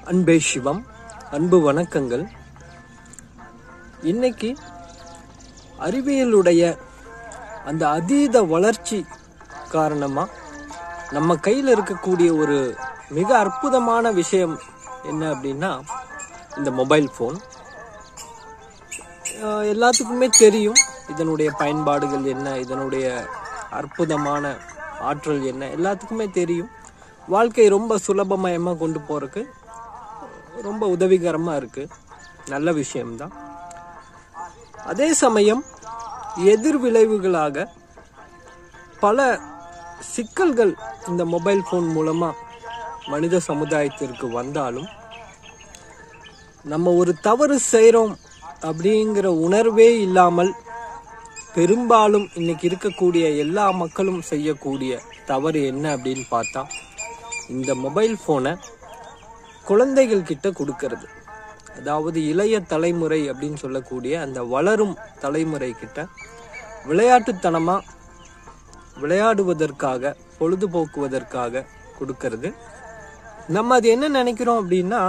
அன்பே சிவம் அன்பு வணக்கங்கள் இன்னைக்கு அறிவியலுடைய அந்த அதீத வளர்ச்சி காரணமா நம்ம கையில் இருக்கக்கூடிய ஒரு மிக அற்புதமான விஷயம் என்ன அப்படின்னா இந்த மொபைல் ஃபோன் ஆஹ் எல்லாத்துக்குமே தெரியும் இதனுடைய பயன்பாடுகள் என்ன இதனுடைய அற்புதமான ஆற்றல் என்ன எல்லாத்துக்குமே தெரியும் வாழ்க்கை ரொம்ப சுலபமயமாக கொண்டு போறதுக்கு ரொம்ப உதவிகரமாக இருக்கு நல்ல விஷயம்தான் அதே சமயம் எதிர் விளைவுகளாக பல சிக்கல்கள் இந்த மொபைல் ஃபோன் மூலமா மனித சமுதாயத்திற்கு வந்தாலும் நம்ம ஒரு தவறு செய்கிறோம் அப்படிங்கிற உணர்வே இல்லாமல் பெரும்பாலும் இன்னைக்கு இருக்கக்கூடிய எல்லா மக்களும் செய்யக்கூடிய தவறு என்ன அப்படின்னு பார்த்தா இந்த மொபைல் ஃபோனை குழந்தைகள் கிட்ட கொடுக்கறது அதாவது இளைய தலைமுறை அப்படின்னு சொல்லக்கூடிய அந்த வளரும் தலைமுறை கிட்ட விளையாட்டுத்தனமா விளையாடுவதற்காக பொழுதுபோக்குவதற்காக கொடுக்கறது நம்ம அது என்ன நினைக்கிறோம் அப்படின்னா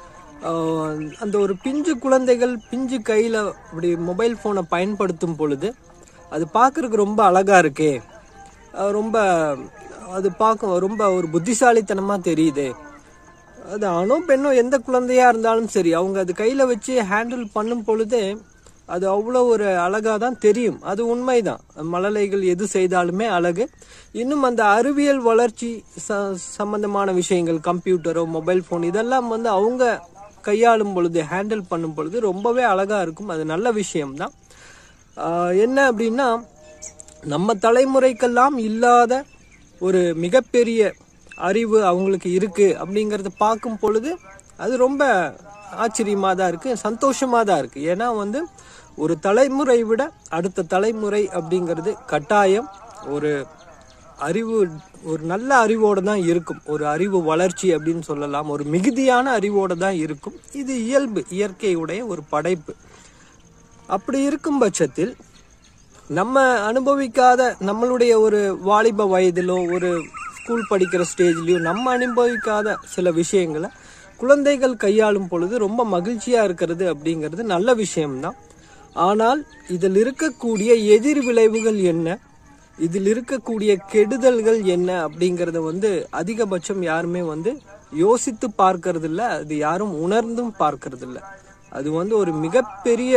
ஆஹ், அந்த ஒரு பிஞ்சு குழந்தைகள் பிஞ்சு கையில் இப்படி மொபைல் ஃபோனை பயன்படுத்தும் பொழுது அது பார்க்கறதுக்கு ரொம்ப அழகா இருக்கே ஆஹ், ரொம்ப அது பார்க்க ரொம்ப ஒரு புத்திசாலித்தனமாக தெரியுதே அது ஆணோ பெண்ணோ எந்த குழந்தையா இருந்தாலும் சரி அவங்க அது கையில வச்சு ஹேண்டில் பண்ணும் பொழுதே அது அவ்வளோ ஒரு அழகா தான் தெரியும் அது உண்மைதான் மழலைகள் எது செய்தாலுமே அழகு இன்னும் அந்த அறிவியல் வளர்ச்சி ச- சம்பந்தமான விஷயங்கள் கம்ப்யூட்டரோ மொபைல் ஃபோன் இதெல்லாம் வந்து அவங்க கையாளும் பொழுது ஹேண்டில் பண்ணும் பொழுது ரொம்பவே அழகா இருக்கும் அது நல்ல விஷயம்தான் ஆஹ் என்ன அப்படின்னா நம்ம தலைமுறைக்கெல்லாம் இல்லாத ஒரு மிகப்பெரிய அறிவு அவங்களுக்கு இருக்கு அப்படிங்கறத பார்க்கும் பொழுது அது ரொம்ப ஆச்சரியமா தான் இருக்கு சந்தோஷமா தான் இருக்கு ஏன்னா வந்து ஒரு தலைமுறை விட அடுத்த தலைமுறை அப்படிங்கிறது கட்டாயம் ஒரு அறிவு ஒரு நல்ல அறிவோடு தான் இருக்கும் ஒரு அறிவு வளர்ச்சி அப்படின்னு சொல்லலாம் ஒரு மிகுதியான அறிவோடு தான் இருக்கும் இது இயல்பு இயற்கையுடைய ஒரு படைப்பு அப்படி இருக்கும் பட்சத்தில் நம்ம அனுபவிக்காத நம்மளுடைய ஒரு வாலிப வயதிலோ ஒரு ஸ்கூல் படிக்கிற ஸ்டேஜ்லயோ நம்ம அனுபவிக்காத சில விஷயங்களை குழந்தைகள் கையாளும் பொழுது ரொம்ப மகிழ்ச்சியா இருக்கிறது அப்படிங்கிறது நல்ல விஷயம்தான் ஆனால் இதில் இருக்கக்கூடிய எதிர் விளைவுகள் என்ன இதில் இருக்கக்கூடிய கெடுதல்கள் என்ன அப்படிங்கறத வந்து அதிகபட்சம் யாருமே வந்து யோசித்து பார்க்கறது இல்ல அது யாரும் உணர்ந்தும் பார்க்கறது இல்ல அது வந்து ஒரு மிகப்பெரிய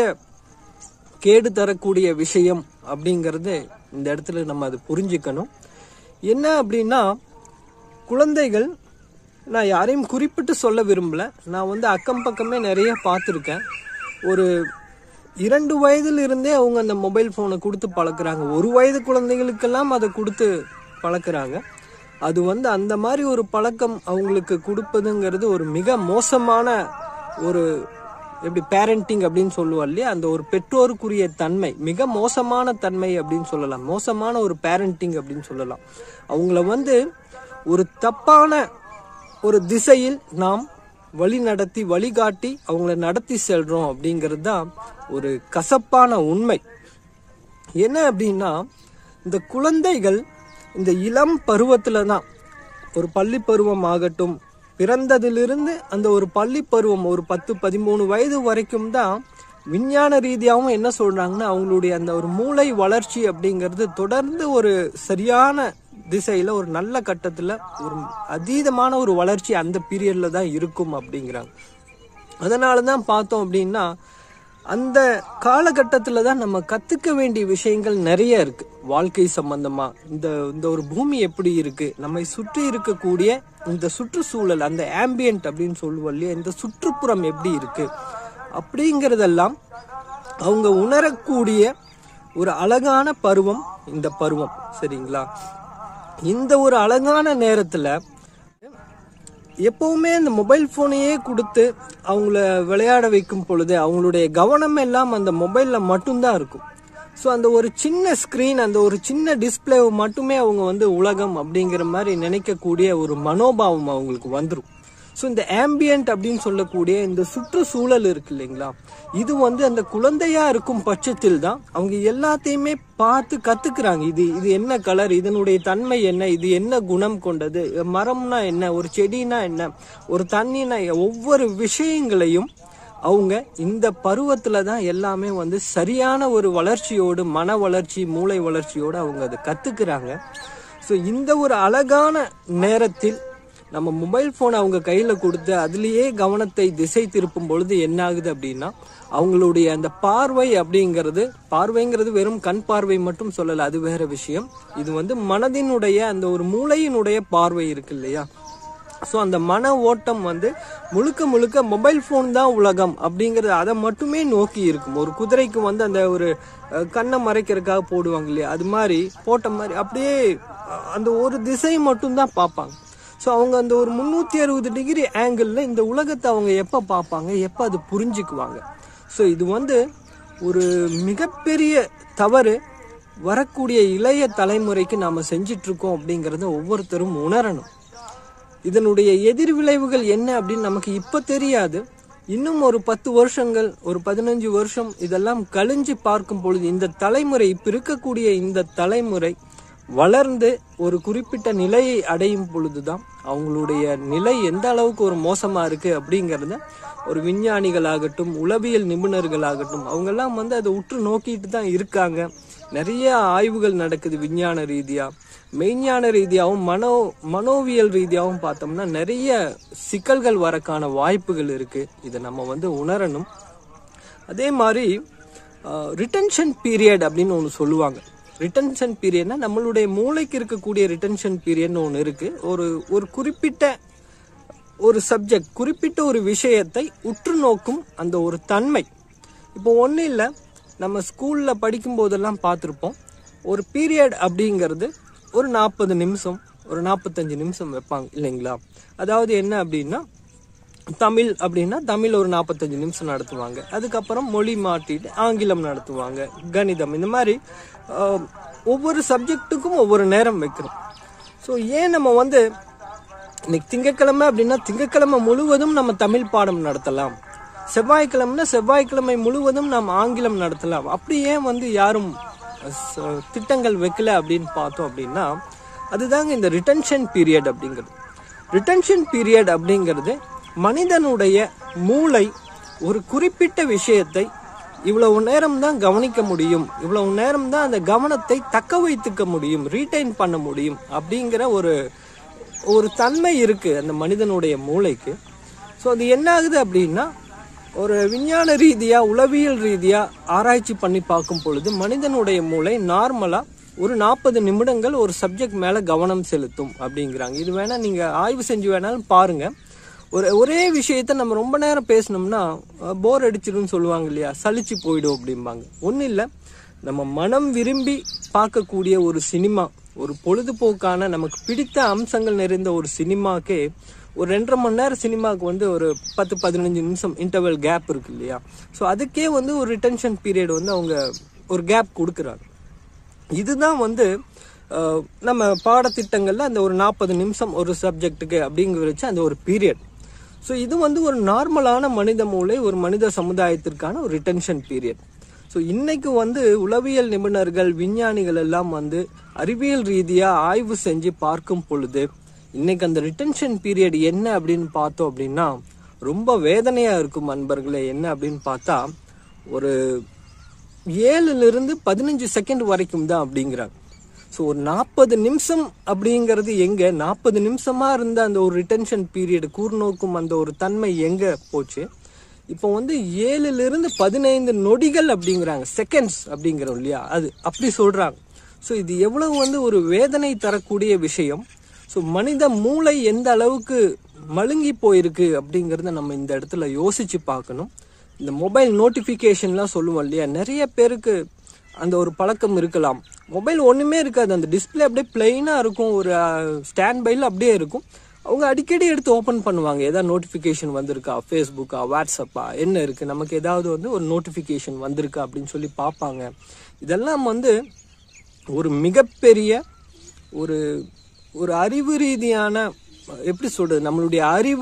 கேடு தரக்கூடிய விஷயம் அப்படிங்கிறது இந்த இடத்துல நம்ம அது புரிஞ்சுக்கணும் என்ன அப்படின்னா குழந்தைகள் நான் யாரையும் குறிப்பிட்டு சொல்ல விரும்பல நான் வந்து அக்கம் பக்கமே நிறைய பார்த்துருக்கேன் ஒரு இரண்டு வயதில் இருந்தே அவங்க அந்த மொபைல் ஃபோனை கொடுத்து பழக்குறாங்க ஒரு வயது குழந்தைகளுக்கெல்லாம் அதை கொடுத்து பழக்குறாங்க அது வந்து அந்த மாதிரி ஒரு பழக்கம் அவங்களுக்கு கொடுப்பதுங்கிறது ஒரு மிக மோசமான ஒரு எப்படி பேரண்டிங் அப்படின்னு சொல்லுவோம் இல்லையா அந்த ஒரு பெற்றோருக்குரிய தன்மை மிக மோசமான தன்மை அப்படின்னு சொல்லலாம் மோசமான ஒரு பேரண்டிங் அப்படின்னு சொல்லலாம் அவங்கள வந்து ஒரு தப்பான ஒரு திசையில் நாம் வழி நடத்தி வழிகாட்டி அவங்கள நடத்தி செல்றோம் அப்படிங்கிறது தான் ஒரு கசப்பான உண்மை என்ன அப்படின்னா இந்த குழந்தைகள் இந்த இளம் பருவத்துல தான் ஒரு பள்ளி பருவம் ஆகட்டும் பிறந்ததிலிருந்து அந்த ஒரு பள்ளி பருவம் ஒரு பத்து பதிமூணு வயது வரைக்கும் தான் விஞ்ஞான ரீதியாகவும் என்ன சொல்றாங்கன்னா அவங்களுடைய அந்த ஒரு மூளை வளர்ச்சி அப்படிங்கிறது தொடர்ந்து ஒரு சரியான திசையில ஒரு நல்ல கட்டத்துல ஒரு அதீதமான ஒரு வளர்ச்சி அந்த பீரியட்ல தான் இருக்கும் அப்படிங்கிறாங்க அதனால தான் பார்த்தோம் அப்படின்னா அந்த காலகட்டத்தில் தான் நம்ம கற்றுக்க வேண்டிய விஷயங்கள் நிறைய இருக்கு வாழ்க்கை சம்பந்தமா இந்த இந்த ஒரு பூமி எப்படி இருக்கு நம்மை சுற்றி இருக்கக்கூடிய இந்த சுற்றுச்சூழல் அந்த ஆம்பியன்ட் அப்படின்னு சொல்லுவோம் இல்லையா இந்த சுற்றுப்புறம் எப்படி இருக்கு அப்படிங்கிறதெல்லாம் அவங்க உணரக்கூடிய ஒரு அழகான பருவம் இந்த பருவம் சரிங்களா இந்த ஒரு அழகான நேரத்துல எப்பவுமே இந்த மொபைல் போனையே கொடுத்து அவங்கள விளையாட வைக்கும் பொழுது அவங்களுடைய கவனம் எல்லாம் அந்த மொபைல்ல மட்டும்தான் இருக்கும் ஸோ அந்த ஒரு சின்ன ஸ்க்ரீன் அந்த ஒரு சின்ன டிஸ்பிளே மட்டுமே அவங்க வந்து உலகம் அப்படிங்கிற மாதிரி நினைக்கக்கூடிய ஒரு மனோபாவம் அவங்களுக்கு வந்துடும் ஸோ இந்த ஆம்பியன்ட் அப்படின்னு சொல்லக்கூடிய இந்த சுற்றுச்சூழல் இருக்கு இல்லைங்களா இது வந்து அந்த குழந்தையா இருக்கும் பட்சத்தில் தான் அவங்க எல்லாத்தையுமே பார்த்து கத்துக்கிறாங்க இது இது என்ன கலர் இதனுடைய தன்மை என்ன இது என்ன குணம் கொண்டது மரம்னா என்ன ஒரு செடினா என்ன ஒரு தண்ணினா என்ன, ஒவ்வொரு விஷயங்களையும் அவங்க இந்த பருவத்துல தான் எல்லாமே வந்து சரியான ஒரு வளர்ச்சியோடு மன வளர்ச்சி மூளை வளர்ச்சியோடு அவங்க அதை கத்துக்கிறாங்க ஸோ இந்த ஒரு அழகான நேரத்தில் நம்ம மொபைல் ஃபோன் அவங்க கையில கொடுத்து அதுலேயே கவனத்தை திசை திருப்பும் பொழுது என்ன ஆகுது அப்படின்னா அவங்களுடைய அந்த பார்வை அப்படிங்கிறது பார்வைங்கிறது வெறும் கண் பார்வை மட்டும் சொல்லல அது வேற விஷயம் இது வந்து மனதினுடைய அந்த ஒரு மூளையினுடைய பார்வை இருக்கு இல்லையா ஸோ அந்த மன ஓட்டம் வந்து முழுக்க முழுக்க மொபைல் ஃபோன் தான் உலகம் அப்படிங்கிறது அதை மட்டுமே நோக்கி இருக்கும் ஒரு குதிரைக்கு வந்து அந்த ஒரு அஹ், கண்ணை மறைக்கிறதுக்காக போடுவாங்க இல்லையா அது மாதிரி போட்ட மாதிரி அப்படியே அஹ், அந்த ஒரு திசை மட்டும்தான் பார்ப்பாங்க ஸோ அவங்க அந்த ஒரு முந்நூற்றி அறுபது டிகிரி ஆங்கிளில் இந்த உலகத்தை அவங்க எப்போ பார்ப்பாங்க எப்போ அது புரிஞ்சுக்குவாங்க ஸோ இது வந்து ஒரு மிகப்பெரிய தவறு வரக்கூடிய இளைய தலைமுறைக்கு நாம் செஞ்சிட்டு இருக்கோம் அப்படிங்கிறத ஒவ்வொருத்தரும் உணரணும் இதனுடைய எதிர் விளைவுகள் என்ன அப்படின்னு நமக்கு இப்ப தெரியாது இன்னும் ஒரு பத்து வருஷங்கள் ஒரு பதினஞ்சு வருஷம் இதெல்லாம் கழிஞ்சு பார்க்கும் பொழுது இந்த தலைமுறை இப்ப இருக்கக்கூடிய இந்த தலைமுறை வளர்ந்து ஒரு குறிப்பிட்ட நிலையை அடையும் பொழுதுதான் அவங்களுடைய நிலை எந்த அளவுக்கு ஒரு மோசமா இருக்கு அப்படிங்கறத ஒரு விஞ்ஞானிகளாகட்டும் உளவியல் நிபுணர்களாகட்டும் அவங்கெல்லாம் வந்து அதை உற்று நோக்கிட்டு தான் இருக்காங்க நிறைய ஆய்வுகள் நடக்குது விஞ்ஞான ரீதியா மெய்ஞான ரீதியாகவும் மனோ மனோவியல் ரீதியாகவும் பார்த்தோம்னா நிறைய சிக்கல்கள் வரக்கான வாய்ப்புகள் இருக்கு இதை நம்ம வந்து உணரணும் அதே மாதிரி ரிட்டன்ஷன் பீரியட் அப்படின்னு ஒன்று சொல்லுவாங்க ரிட்டன்ஷன் பீரியட்னா நம்மளுடைய மூளைக்கு இருக்கக்கூடிய ரிட்டன்ஷன் பீரியட்னு ஒன்று இருக்கு ஒரு ஒரு குறிப்பிட்ட ஒரு சப்ஜெக்ட் குறிப்பிட்ட ஒரு விஷயத்தை உற்று நோக்கும் அந்த ஒரு தன்மை இப்போ ஒன்றும் இல்லை நம்ம ஸ்கூலில் படிக்கும் போதெல்லாம் பார்த்துருப்போம் ஒரு பீரியட் அப்படிங்கிறது ஒரு நாற்பது நிமிஷம் ஒரு நாற்பத்தஞ்சு நிமிஷம் வைப்பாங்க இல்லைங்களா அதாவது என்ன அப்படின்னா தமிழ் அப்படின்னா தமிழ் ஒரு நாற்பத்தஞ்சு நிமிஷம் நடத்துவாங்க அதுக்கப்புறம் மொழி மாற்றிட்டு ஆங்கிலம் நடத்துவாங்க கணிதம் இந்த மாதிரி ஆஹ், ஒவ்வொரு சப்ஜெக்ட்டுக்கும் ஒவ்வொரு நேரம் வைக்கிறோம் ஸோ ஏன் நம்ம வந்து இன்னைக்கு திங்கட்கிழமை அப்படின்னா திங்கட்கிழமை முழுவதும் நம்ம தமிழ் பாடம் நடத்தலாம் செவ்வாய்க்கிழமைனா செவ்வாய்க்கிழமை முழுவதும் நாம் ஆங்கிலம் நடத்தலாம் அப்படி ஏன் வந்து யாரும் ச- திட்டங்கள் வைக்கல அப்படின்னு பார்த்தோம் அப்படின்னா அதுதாங்க இந்த ரிட்டன்ஷன் பீரியட் அப்படிங்கிறது ரிட்டன்ஷன் பீரியட் அப்படிங்கிறது மனிதனுடைய மூளை ஒரு குறிப்பிட்ட விஷயத்தை இவ்வளவு நேரம் தான் கவனிக்க முடியும் இவ்வளவு நேரம் தான் அந்த கவனத்தை தக்க வைத்துக்க முடியும் ரீடைன் பண்ண முடியும் அப்படிங்கிற ஒரு ஒரு தன்மை இருக்கு அந்த மனிதனுடைய மூளைக்கு ஸோ அது என்ன ஆகுது அப்படின்னா ஒரு விஞ்ஞான ரீதியா உளவியல் ரீதியா ஆராய்ச்சி பண்ணி பார்க்கும் பொழுது மனிதனுடைய மூளை நார்மலா ஒரு நாற்பது நிமிடங்கள் ஒரு சப்ஜெக்ட் மேல கவனம் செலுத்தும் அப்படிங்கிறாங்க இது வேணா நீங்க ஆய்வு செஞ்சு வேணாலும் பாருங்க ஒரு ஒரே விஷயத்த நம்ம ரொம்ப நேரம் பேசணும்னா போர் அடிச்சிடும்னு சொல்லுவாங்க இல்லையா சலிச்சு போயிடும் அப்படிம்பாங்க ஒன்றும் இல்லை நம்ம மனம் விரும்பி பார்க்கக்கூடிய ஒரு சினிமா ஒரு பொழுதுபோக்கான நமக்கு பிடித்த அம்சங்கள் நிறைந்த ஒரு சினிமாக்கே ஒரு ரெண்டரை மணி நேரம் சினிமாவுக்கு வந்து ஒரு பத்து பதினஞ்சு நிமிஷம் இன்டர்வல் கேப் இருக்கு இல்லையா ஸோ அதுக்கே வந்து ஒரு ரிட்டன்ஷன் பீரியட் வந்து அவங்க ஒரு கேப் கொடுக்குறாங்க இதுதான் வந்து அஹ், நம்ம பாடத்திட்டங்கள்ல அந்த ஒரு நாற்பது நிமிஷம் ஒரு சப்ஜெக்ட்டுக்கு அப்படிங்கிற வச்சு அந்த ஒரு பீரியட் ஸோ இது வந்து ஒரு நார்மலான மனித மூளை ஒரு மனித சமுதாயத்திற்கான ஒரு ரிட்டன்ஷன் பீரியட் ஸோ இன்னைக்கு வந்து உளவியல் நிபுணர்கள் விஞ்ஞானிகள் எல்லாம் வந்து அறிவியல் ரீதியா ஆய்வு செஞ்சு பார்க்கும் பொழுது இன்னைக்கு அந்த ரிட்டன்ஷன் பீரியட் என்ன அப்படின்னு பார்த்தோம் அப்படின்னா ரொம்ப வேதனையா இருக்கும் அன்பர்களே என்ன அப்படின்னு பார்த்தா ஒரு ஏழுல இருந்து பதினஞ்சு செகண்ட் வரைக்கும் தான் அப்படிங்கிறாங்க ஸோ ஒரு நாற்பது நிமிஷம் அப்படிங்கிறது எங்க நாற்பது நிமிஷமா இருந்த அந்த ஒரு ரிட்டன்ஷன் பீரியட் கூர்நோக்கும் அந்த ஒரு தன்மை எங்க போச்சு இப்போ வந்து ஏழுல இருந்து பதினைந்து நொடிகள் அப்படிங்கிறாங்க செகண்ட்ஸ் அப்படிங்கிறோம் இல்லையா அது அப்படி சொல்றாங்க ஸோ இது எவ்வளவு வந்து ஒரு வேதனை தரக்கூடிய விஷயம் ஸோ மனித மூளை எந்த அளவுக்கு மழுங்கி போயிருக்கு அப்படிங்கிறத நம்ம இந்த இடத்துல யோசிச்சு பார்க்கணும் இந்த மொபைல் நோட்டிஃபிகேஷன்லாம் சொல்லுவோம் இல்லையா நிறைய பேருக்கு அந்த ஒரு பழக்கம் இருக்கலாம் மொபைல் ஒன்றுமே இருக்காது அந்த டிஸ்பிளே அப்படியே பிளெயினாக இருக்கும் ஒரு ஸ்டாண்ட் பைல அப்படியே இருக்கும் அவங்க அடிக்கடி எடுத்து ஓப்பன் பண்ணுவாங்க ஏதாவது நோட்டிஃபிகேஷன் வந்திருக்கா ஃபேஸ்புக்கா வாட்ஸ்அப்பா என்ன இருக்குது நமக்கு ஏதாவது வந்து ஒரு நோட்டிஃபிகேஷன் வந்திருக்கா அப்படின்னு சொல்லி பார்ப்பாங்க இதெல்லாம் வந்து ஒரு மிகப்பெரிய ஒரு ஒரு அறிவு ரீதியான எப்படி சொல்றது நம்மளுடைய அறிவை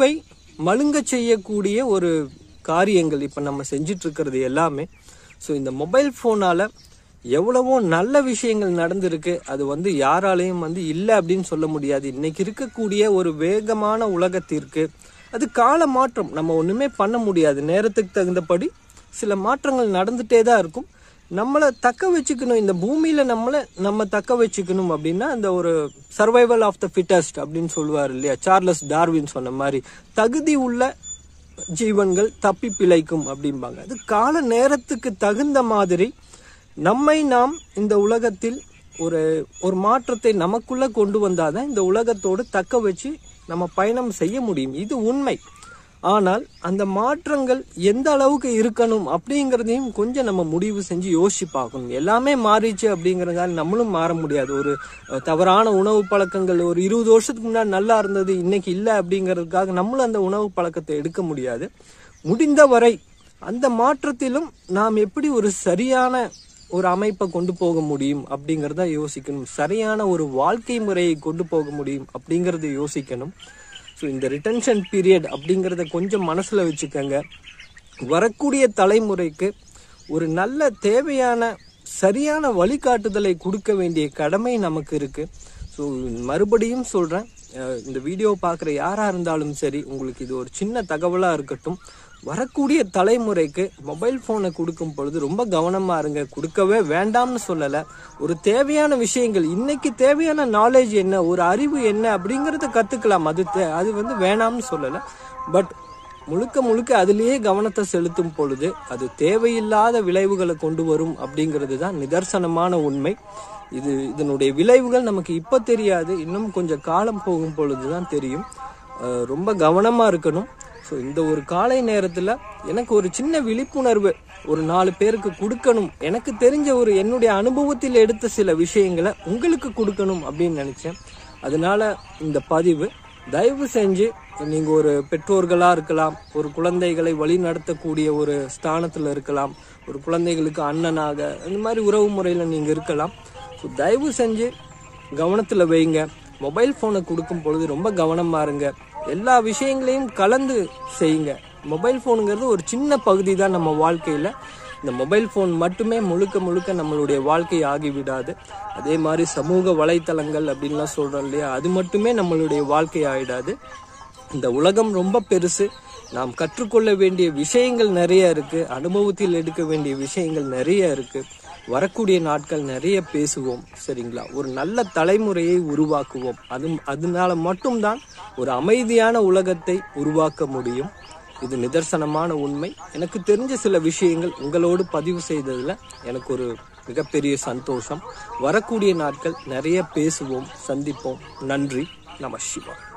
மழுங்க செய்யக்கூடிய ஒரு காரியங்கள் இப்போ நம்ம செஞ்சிட்டு இருக்கிறது எல்லாமே ஸோ இந்த மொபைல் ஃபோனால் எவ்வளவோ நல்ல விஷயங்கள் நடந்திருக்கு அது வந்து யாராலையும் வந்து இல்லை அப்படின்னு சொல்ல முடியாது இன்னைக்கு இருக்கக்கூடிய ஒரு வேகமான உலகத்திற்கு அது கால மாற்றம் நம்ம ஒன்றுமே பண்ண முடியாது நேரத்துக்கு தகுந்தபடி சில மாற்றங்கள் நடந்துட்டே தான் இருக்கும் நம்மளை தக்க வச்சுக்கணும் இந்த பூமியில நம்மளை நம்ம தக்க வச்சுக்கணும் அப்படின்னா அந்த ஒரு சர்வைவல் ஆஃப் த ஃபிட்டஸ்ட் அப்படின்னு சொல்லுவார் இல்லையா சார்லஸ் டார்வின் சொன்ன மாதிரி தகுதி உள்ள ஜீவன்கள் தப்பி பிழைக்கும் அப்படிம்பாங்க அது கால நேரத்துக்கு தகுந்த மாதிரி நம்மை நாம் இந்த உலகத்தில் ஒரு ஒரு மாற்றத்தை நமக்குள்ள கொண்டு வந்தாதான் இந்த உலகத்தோடு தக்க வச்சு நம்ம பயணம் செய்ய முடியும் இது உண்மை ஆனால் அந்த மாற்றங்கள் எந்த அளவுக்கு இருக்கணும் அப்படிங்கிறதையும் கொஞ்சம் நம்ம முடிவு செஞ்சு யோசிச்சு பார்க்கணும் எல்லாமே மாறிச்சு அப்படிங்கறதால நம்மளும் மாற முடியாது ஒரு அஹ், தவறான உணவு பழக்கங்கள் ஒரு இருபது வருஷத்துக்கு முன்னாடி நல்லா இருந்தது இன்னைக்கு இல்லை அப்படிங்கிறதுக்காக நம்மளும் அந்த உணவு பழக்கத்தை எடுக்க முடியாது முடிந்த வரை அந்த மாற்றத்திலும் நாம் எப்படி ஒரு சரியான ஒரு அமைப்பை கொண்டு போக முடியும் அப்படிங்கிறத யோசிக்கணும் சரியான ஒரு வாழ்க்கை முறையை கொண்டு போக முடியும் அப்படிங்கறத யோசிக்கணும் ஸோ இந்த ரிட்டன்ஷன் பீரியட் அப்படிங்கிறத கொஞ்சம் மனசுல வச்சுக்கோங்க வரக்கூடிய தலைமுறைக்கு ஒரு நல்ல தேவையான சரியான வழிகாட்டுதலை கொடுக்க வேண்டிய கடமை நமக்கு இருக்கு ஸோ மறுபடியும் சொல்றேன் அஹ் இந்த வீடியோ பார்க்குற யாரா இருந்தாலும் சரி உங்களுக்கு இது ஒரு சின்ன தகவலா இருக்கட்டும் வரக்கூடிய தலைமுறைக்கு மொபைல் ஃபோனை கொடுக்கும் பொழுது ரொம்ப கவனமா இருங்க கொடுக்கவே வேண்டாம்னு சொல்லல ஒரு தேவையான விஷயங்கள் இன்னைக்கு தேவையான நாலேஜ் என்ன ஒரு அறிவு என்ன அப்படிங்கறத கத்துக்கலாம் அது தே- அது வந்து வேணாம்னு சொல்லல பட் முழுக்க முழுக்க அதிலேயே கவனத்தை செலுத்தும் பொழுது அது தேவையில்லாத விளைவுகளை கொண்டு வரும் அப்படிங்கிறது தான் நிதர்சனமான உண்மை இது இதனுடைய விளைவுகள் நமக்கு இப்ப தெரியாது இன்னும் கொஞ்சம் காலம் போகும் பொழுது தான் தெரியும் அஹ் ரொம்ப கவனமா இருக்கணும் ஸோ இந்த ஒரு காலை நேரத்துல எனக்கு ஒரு சின்ன விழிப்புணர்வு ஒரு நாலு பேருக்கு கொடுக்கணும் எனக்கு தெரிஞ்ச ஒரு என்னுடைய அனுபவத்தில் எடுத்த சில விஷயங்களை உங்களுக்கு கொடுக்கணும் அப்படின்னு நினைச்சேன் அதனால இந்த பதிவு தயவு செஞ்சு நீங்க ஒரு பெற்றோர்களா இருக்கலாம் ஒரு குழந்தைகளை வழி நடத்தக்கூடிய ஒரு ஸ்தானத்துல இருக்கலாம் ஒரு குழந்தைகளுக்கு அண்ணனாக இந்த மாதிரி உறவு முறையில நீங்க இருக்கலாம் ஸோ தயவு செஞ்சு கவனத்துல வைங்க மொபைல் ஃபோனை கொடுக்கும் பொழுது ரொம்ப கவனமா இருங்க எல்லா விஷயங்களையும் கலந்து செய்யுங்க மொபைல் ஃபோனுங்கிறது ஒரு சின்ன பகுதி தான் நம்ம வாழ்க்கையில இந்த மொபைல் ஃபோன் மட்டுமே முழுக்க முழுக்க நம்மளுடைய வாழ்க்கை ஆகிவிடாது அதே மாதிரி சமூக வலைத்தளங்கள் அப்படின்லாம் சொல்றோம் இல்லையா அது மட்டுமே நம்மளுடைய வாழ்க்கை ஆயிடாது இந்த உலகம் ரொம்ப பெருசு நாம் கற்றுக்கொள்ள வேண்டிய விஷயங்கள் நிறைய இருக்கு அனுபவத்தில் எடுக்க வேண்டிய விஷயங்கள் நிறைய இருக்கு வரக்கூடிய நாட்கள் நிறைய பேசுவோம் சரிங்களா ஒரு நல்ல தலைமுறையை உருவாக்குவோம் அது அதனால மட்டும்தான் ஒரு அமைதியான உலகத்தை உருவாக்க முடியும் இது நிதர்சனமான உண்மை எனக்கு தெரிஞ்ச சில விஷயங்கள் உங்களோடு பதிவு செய்ததுல எனக்கு ஒரு மிகப்பெரிய சந்தோஷம் வரக்கூடிய நாட்கள் நிறைய பேசுவோம் சந்திப்போம் நன்றி நம சிவா